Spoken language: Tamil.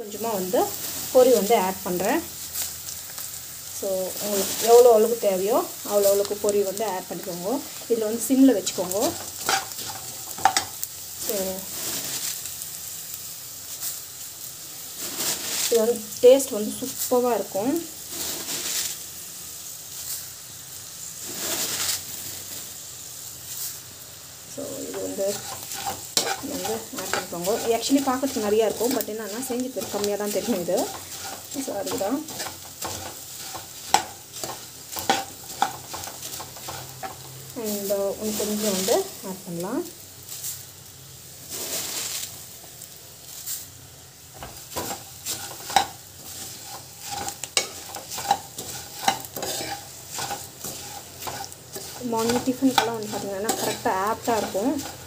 கொஞ்சமாக வந்து பொரி வந்து ஆட் பண்ணுறேன் ஸோ உங்களுக்கு எவ்வளோ அளவுக்கு தேவையோ அவ்வளோ அளவுக்கு பொரி வந்து ஆட் பண்ணிக்கோங்க இதில் வந்து சிம்மில் வச்சுக்கோங்க ஸோ இது வந்து டேஸ்ட் வந்து சூப்பராக இருக்கும் ஸோ இது வந்து இது வந்து ஆட் பண்ணிக்கோங்க ஆக்சுவலி பார்க்கறதுக்கு நிறையா இருக்கும் பட் என்னன்னா செஞ்சு பேர் கம்மியாக தான் தெரியும் இது ஸோ அதுதான் அண்ட் கொஞ்சம் வந்து ஆட் பண்ணலாம் மார்னிங் டிஃபனுக்கெல்லாம் வந்து பார்த்திங்கன்னா கரெக்டாக ஆப்டாக இருக்கும்